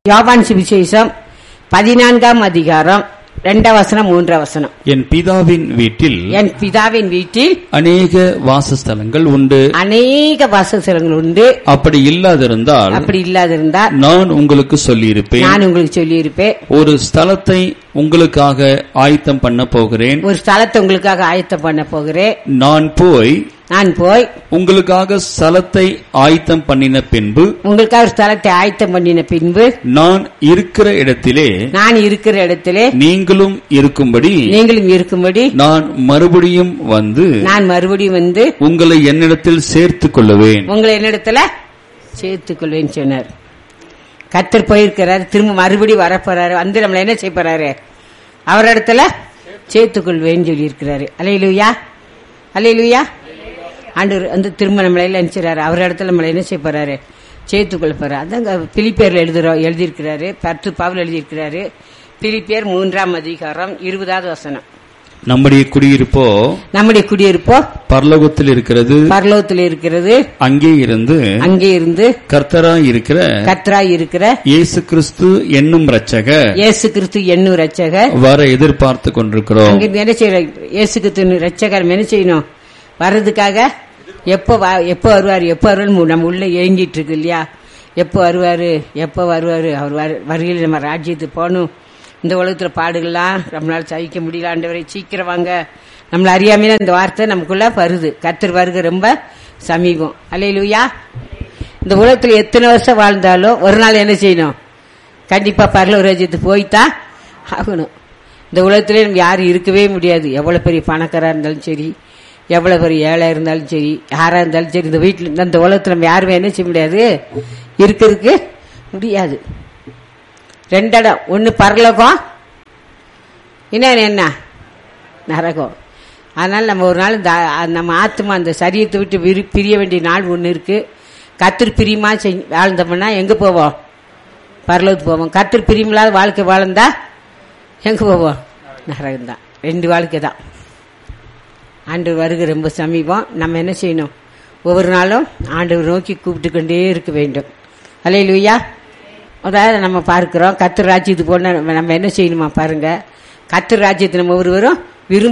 யோவான் சுவிசேஷம் பதினான்காம் அதிகாரம் இரண்டாம் வசனம் மூன்றாம் வசனம் என் பிதாவின் வீட்டில் என் பிதாவின் வீட்டில் அநேக வாசஸ்தலங்கள் உண்டு அநேக வாசஸ்தலங்கள் உண்டு அப்படி இல்லாதிருந்தால் அப்படி இல்லாதிருந்தால் நான் உங்களுக்கு சொல்லியிருப்பேன் நான் உங்களுக்கு சொல்லியிருப்பேன் ஒரு ஸ்தலத்தை உங்களுக்காக ஆயத்தம் பண்ண போகிறேன் ஒரு ஸ்தலத்தை உங்களுக்காக ஆயத்தம் பண்ண போகிறேன் நான் போய் நான் போய் உங்களுக்காக ஸ்தலத்தை ஆயத்தம் பண்ணின பின்பு உங்களுக்காக ஒரு ஸ்தலத்தை ஆயத்தம் பண்ணின பின்பு நான் இருக்கிற இடத்திலே நான் இருக்கிற இடத்திலே நீங்களும் இருக்கும்படி நீங்களும் இருக்கும்படி நான் மறுபடியும் வந்து நான் மறுபடியும் வந்து உங்களை என்னிடத்தில் சேர்த்துக் கொள்ளுவேன் உங்களை என்னிடத்துல சேர்த்துக் கொள்வேன்னு சொன்னார் கத்தர் போயிருக்கிறார் திரும்ப மறுபடியும் வரப்போறாரு வந்து நம்மள என்ன செய்ய போறாரு அவர் இடத்துல சேர்த்துக் கொள்வேன்னு சொல்லியிருக்கிறாரு அலையிலுயா அலையிலுயா ஆண்டவர் வந்து திரும்ப நம்மளை எல்லாம் நினைச்சாரு அவர் இடத்துல நம்மளை என்ன செய்ய போறாரு சேர்த்துக்கொள்ள போறாரு அதாங்க பிலிப்பேர்ல எழுதுறோம் எழுதியிருக்கிறாரு பத்து பாவல் எழுதியிருக்கிறாரு பிலிப்பேர் மூன்றாம் அதிகாரம் இருபதாவது வசனம் நம்முடைய குடியிருப்போ நம்முடைய குடியிருப்போ பரலோகத்தில் இருக்கிறது பரலோகத்தில் இருக்கிறது அங்கே இருந்து அங்கே இருந்து கர்த்தராய் இருக்கிற கத்ராய் இருக்கிற இயேசு கிறிஸ்து என்னும் ரட்சகர் இயேசு கிறிஸ்து என்னும் ரட்சகர் வர எதிர்பார்த்து கொண்டிருக்கிறோம் அங்கிருந்து என்ன செய்யறோம் இயேசு கிறிஸ்து ரட்சகர் என்ன செய்யணும் வர்றதுக்காக எப்போ வா- எப்போ வருவார் எப்போ வருவார் நம்ம உள்ள ஏங்கிட்டு இருக்கு இல்லையா எப்போ வருவாரு எப்போ வருவாரு அவர் வரு- வருகையில் நம்ம ராஜ்யத்துக்கு போகணும் இந்த உலகத்துல பாடுகள்லாம் நம்மளால சகிக்க முடியல ஆண்டவரை சீக்கிரம் வாங்க நம்மள அறியாமையில இந்த வார்த்தை நமக்குள்ள வருது கத்தர் வருகை ரொம்ப சமீபம் அல்லையிலுயா இந்த உலகத்துல எத்தனை வருஷம் வாழ்ந்தாலும் ஒரு நாள் என்ன செய்யணும் கண்டிப்பா பரலூர் ராஜ்யத்துக்கு போய்தான் ஆகணும் இந்த உலகத்திலே நம்ம யாரும் இருக்கவே முடியாது எவ்வளவு பெரிய பணக்காரா இருந்தாலும் சரி எவ்வளவு பெரிய ஏழை இருந்தாலும் சரி யாரா இருந்தாலும் சரி இந்த வீட்டில் இந்த உலகத்துல நம்ம யாருமே என்ன செய்ய முடியாது இருக்கிறதுக்கு முடியாது ரெண்டு இடம் ஒன்னு பரலோகம் இன்னொன்னு என்ன நரகம் அதனால நம்ம ஒரு நாள் இந்த நம்ம ஆத்மா அந்த சரீரத்தை விட்டு விரி- பிரிய வேண்டிய நாள் ஒன்று இருக்கு கத்திரி பிரியமா செய்- வாழ்ந்தோம்னா எங்க போவோம் பரலோகத்துக்கு போவோம் கத்திரி பிரியமில்லாத வாழ்க்கை வாழ்ந்தா எங்க போவோம் நரகம் தான் ரெண்டு வாழ்க்கை தான் ஆண்டு வருகை ரொம்ப சமீபம் நம்ம என்ன செய்யணும் ஒவ்வொரு நாளும் ஆண்டவர் நோக்கி கூப்பிட்டு கொண்டே இருக்க வேண்டும் அலையிலுயா அதாவது நம்ம பார்க்கிறோம் கத்திர ராஜ்யத்துக்கு போன நம்ம என்ன செய்யணுமா பாருங்க கத்திர ராஜ்யத்தை நம்ம ஒருவரும் விரும்ப